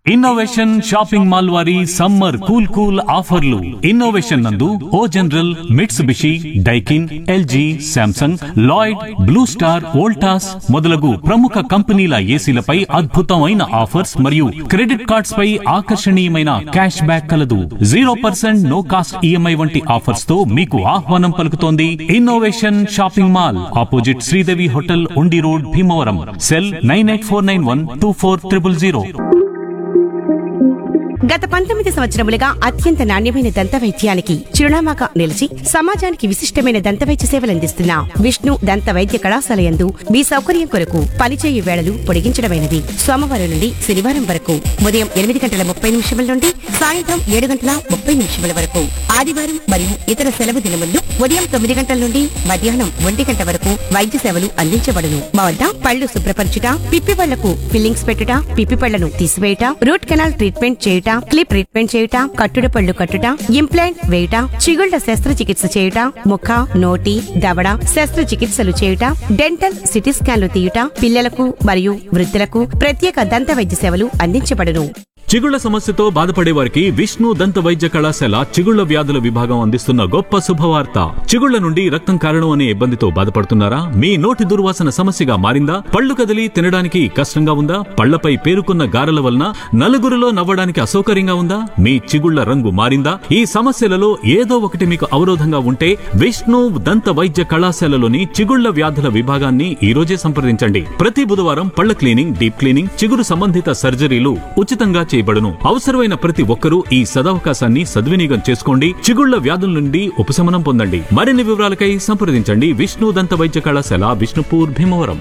innovation shopping mall వారి summer cool cool ఆఫర్లు innovation నందు O General Mitsubishi Daikin LG Samsung Lloyd Blue Star Voltas మొదలగు ప్రముఖ కంపెనీల ఏసీలపై అద్భుతమైన ఆఫర్స్ మరియు క్రెడిట్ కార్డ్స్ పై ఆకర్షణీయమైన క్యాష్ బ్యాక్ కలదు zero percent no cost EMI వంటి ఆఫర్స్ తో మీకు ఆహ్వానం పలుకుతోంది innovation shopping mall opposite Sridevi hotel Undi road Bhimavaram cell nine eight four nine one two four triple zero గత పంతొమ్మిది సంవత్సరములుగా అత్యంత నాణ్యమైన దంత వైద్యానికి చిరునామాగా నిలిచి సమాజానికి విశిష్టమైన దంత వైద్య సేవలందిస్తున్న విష్ణు దంత వైద్య కళాశాల యందు మీ సౌకర్యం కొరకు పనిచేయు వేళలు పొడిగించడమైనది సోమవారం నుండి శనివారం వరకు ఉదయం ఎనిమిది గంటల ముప్పై నిమిషముల నుండి సాయంత్రం ఏడు గంటల ముప్పై నిమిషముల వరకు ఆదివారం మరియు ఇతర సెలవు దినముల్లో ఉదయం తొమ్మిది గంటల నుండి మధ్యాహ్నం ఒంటి గంట వరకు వైద్య సేవలు అందించబడును మా వద్ద పళ్ళు శుభ్రపరచుట పిప్పి పళ్లకు ఫిల్లింగ్స్ పెట్టుట పిప్పి పళ్లను తీసివేయుట రూట్ కెనాల్ ట్రీట్మెంట్ చేయుట క్లిప్ ట్రీట్మెంట్ చేయుట కట్టుడు పళ్ళు కట్టుట ఇంప్లాంట్ వేయుట చిగుళ్ల శస్త్రచికిత్స చేయుట ముఖ నోటి దవడ శస్త్రచికిత్సలు చేయుట డెంటల్ సిటీ స్కాన్లు తీయుట పిల్లలకు మరియు వృద్ధులకు ప్రత్యేక దంత వైద్య సేవలు అందించబడును చిగుళ్ల సమస్యతో బాధపడే వారికి విష్ణు దంత వైద్య కళాశాల చిగుళ్ల వ్యాధుల విభాగం అందిస్తున్న గొప్ప శుభవార్త చిగుళ్ల నుండి రక్తం కారణం అనే ఇబ్బందితో బాధపడుతున్నారా మీ నోటి దుర్వాసన సమస్యగా మారిందా పళ్ళు కదిలి తినడానికి కష్టంగా ఉందా పళ్లపై పేరుకున్న గారెల వలన నలుగురిలో నవ్వడానికి అసౌకర్యంగా ఉందా మీ చిగుళ్ల రంగు మారిందా ఈ సమస్యలలో ఏదో ఒకటి మీకు అవరోధంగా ఉంటే విష్ణు దంత వైద్య కళాశాలలోని చిగుళ్ల వ్యాధుల విభాగాన్ని ఈ రోజే సంప్రదించండి ప్రతి బుధవారం పళ్ల క్లీనింగ్ డీప్ క్లీనింగ్ చిగురు సంబంధిత సర్జరీలు ఉచితంగా చేయబడును అవసరమైన ప్రతి ఒక్కరూ ఈ సదవకాశాన్ని సద్వినియోగం చేసుకోండి చిగుళ్ల వ్యాధుల నుండి ఉపశమనం పొందండి మరిన్ని వివరాలకై సంప్రదించండి విష్ణు దంత వైద్య కళాశాల Vishnupur Bhimavaram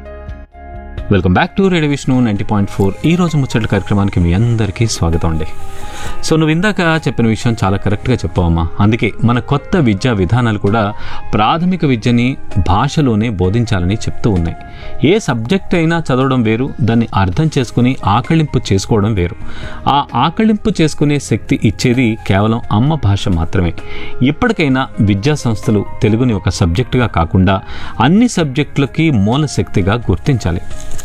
welcome back to radio Vishnu ninety point four ఈ రోజు ముచ్చట్ల కార్యక్రమానికి మీ అందరికీ స్వాగతం అండి సో నువ్వు ఇందాక చెప్పిన విషయం చాలా కరెక్ట్గా చెప్పావమ్మా అందుకే మన కొత్త విద్యా విధానాలు కూడా ప్రాథమిక విద్యని భాషలోనే బోధించాలని చెప్తూ ఉన్నాయి ఏ సబ్జెక్ట్ అయినా చదవడం వేరు దాన్ని అర్థం చేసుకుని ఆకళింపు చేసుకోవడం వేరు ఆ ఆకళింపు చేసుకునే శక్తి ఇచ్చేది కేవలం అమ్మ భాష మాత్రమే ఇప్పటికైనా విద్యా సంస్థలు తెలుగుని ఒక సబ్జెక్టుగా కాకుండా అన్ని సబ్జెక్టులకి మూల శక్తిగా గుర్తించాలి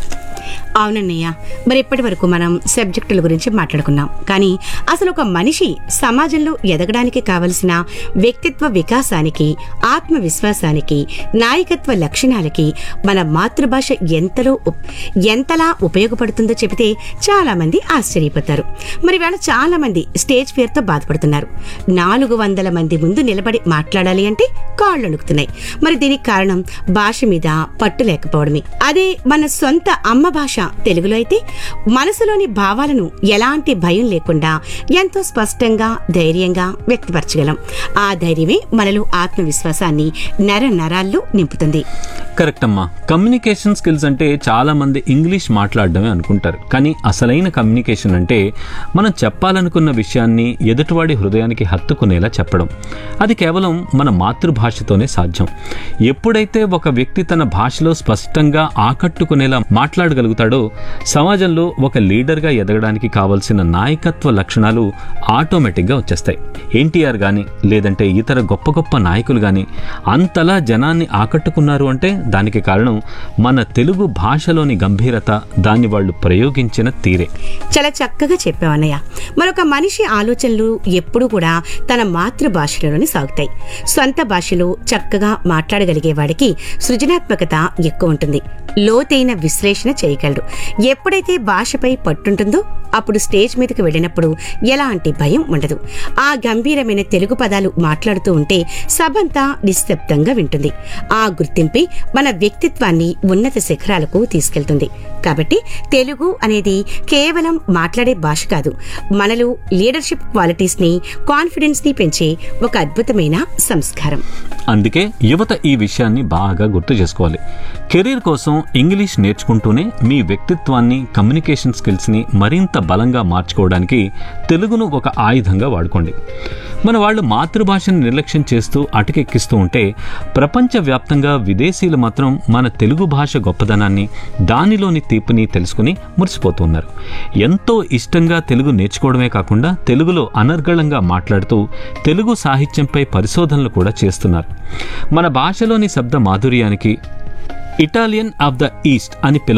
అవునన్నయ్య మరి ఇప్పటి వరకు మనం సబ్జెక్టుల గురించి మాట్లాడుకున్నాం కానీ అసలు ఒక మనిషి సమాజంలో ఎదగడానికి కావలసిన వ్యక్తిత్వ వికాసానికి ఆత్మవిశ్వాసానికి నాయకత్వ లక్షణాలకి మన మాతృభాష ఎంతలో ఉప్- ఎంతలా ఉపయోగపడుతుందో చెబితే చాలా మంది ఆశ్చర్యపోతారు మరి వేళ చాలా మంది స్టేజ్ ఫియర్తో బాధపడుతున్నారు నాలుగు వందల మంది ముందు నిలబడి మాట్లాడాలి అంటే కాళ్ళు అణుకుతున్నాయి మరి దీనికి కారణం భాష మీద పట్టు లేకపోవడమే అదే మన సొంత అమ్మ భాష తెలుగులో అయితే మనసులోని భావాలను ఎలాంటి భయం లేకుండా ఎంతో స్పష్టంగా ధైర్యంగా వ్యక్తపరచగలం ఆ ధైర్యమే మనలో ఆత్మవిశ్వాసాన్ని నర నరాల్లో నింపుతుంది కరెక్ట్ అమ్మా కమ్యూనికేషన్ స్కిల్స్ అంటే చాలా మంది ఇంగ్లీష్ మాట్లాడడమే అనుకుంటారు కానీ అసలైన కమ్యూనికేషన్ అంటే మనం చెప్పాలనుకున్న విషయాన్ని ఎదుటివాడి హృదయానికి హత్తుకునేలా చెప్పడం అది కేవలం మన మాతృభాషతోనే సాధ్యం ఎప్పుడైతే ఒక వ్యక్తి తన భాషలో స్పష్టంగా ఆకట్టుకునేలా మాట్లాడగలుగుతాడో సమాజంలో ఒక లీడర్గా ఎదగడానికి కావలసిన నాయకత్వ లక్షణాలు ఆటోమేటిక్గా వచ్చేస్తాయి ఎన్టీఆర్ కానీ లేదంటే ఇతర గొప్ప గొప్ప నాయకులు కానీ అంతలా జనాన్ని ఆకట్టుకున్నారు అంటే దానికి కారణం మన తెలుగు భాషలోని గంభీరత దాన్ని వాళ్ళు ప్రయోగించిన తీరే చాలా చక్కగా చెప్పావు అన్నయ్య మరొక మనిషి ఆలోచనలు ఎప్పుడూ కూడా తన మాతృభాషలోనే సాగుతాయి సొంత భాషలో చక్కగా మాట్లాడగలిగే వాడికి సృజనాత్మకత ఎక్కువ ఉంటుంది లోతైన విశ్లేషణ చేయగలడు ఎప్పుడైతే భాషపై పట్టుంటుందో అప్పుడు స్టేజ్ మీదకి వెళ్ళినప్పుడు ఎలాంటి భయం ఉండదు ఆ గంభీరమైన తెలుగు పదాలు మాట్లాడుతూ ఉంటే సభంతా నిశ్శబ్దంగా వింటుంది ఆ గుర్తింపే మన వ్యక్తిత్వాన్ని ఉన్నత శిఖరాలకు తీసుకెళ్తుంది కాబట్టి తెలుగు అనేది కేవలం మాట్లాడే భాష కాదు మనలో లీడర్షిప్ క్వాలిటీస్ ని కాన్ఫిడెన్స్ ని పెంచే ఒక అద్భుతమైన సంస్కారం అందుకే యువత ఈ విషయాన్ని బాగా గుర్తు చేసుకోవాలి కెరీర్ కోసం ఇంగ్లీష్ నేర్చుకుంటూనే మీ వ్యక్తిత్వాన్ని కమ్యూనికేషన్ స్కిల్స్ని మరింత బలంగా మార్చుకోవడానికి తెలుగును ఒక ఆయుధంగా వాడుకోండి మన వాళ్ళు మాతృభాషను నిర్లక్ష్యం చేస్తూ అటకెక్కిస్తూ ఉంటే ప్రపంచవ్యాప్తంగా విదేశీయులు మాత్రం మన తెలుగు భాష గొప్పదనాన్ని దానిలోని తీపిని తెలుసుకుని మురిసిపోతున్నారు ఎంతో ఇష్టంగా తెలుగు నేర్చుకోవడమే కాకుండా తెలుగులో అనర్గళంగా మాట్లాడుతూ తెలుగు సాహిత్యంపై పరిశోధనలు కూడా చేస్తున్నారు మన భాషలోని శబ్ద మాధుర్యానికి ఇటాలియన్ ఆఫ్ ద ఈస్ట్ అని పిలువ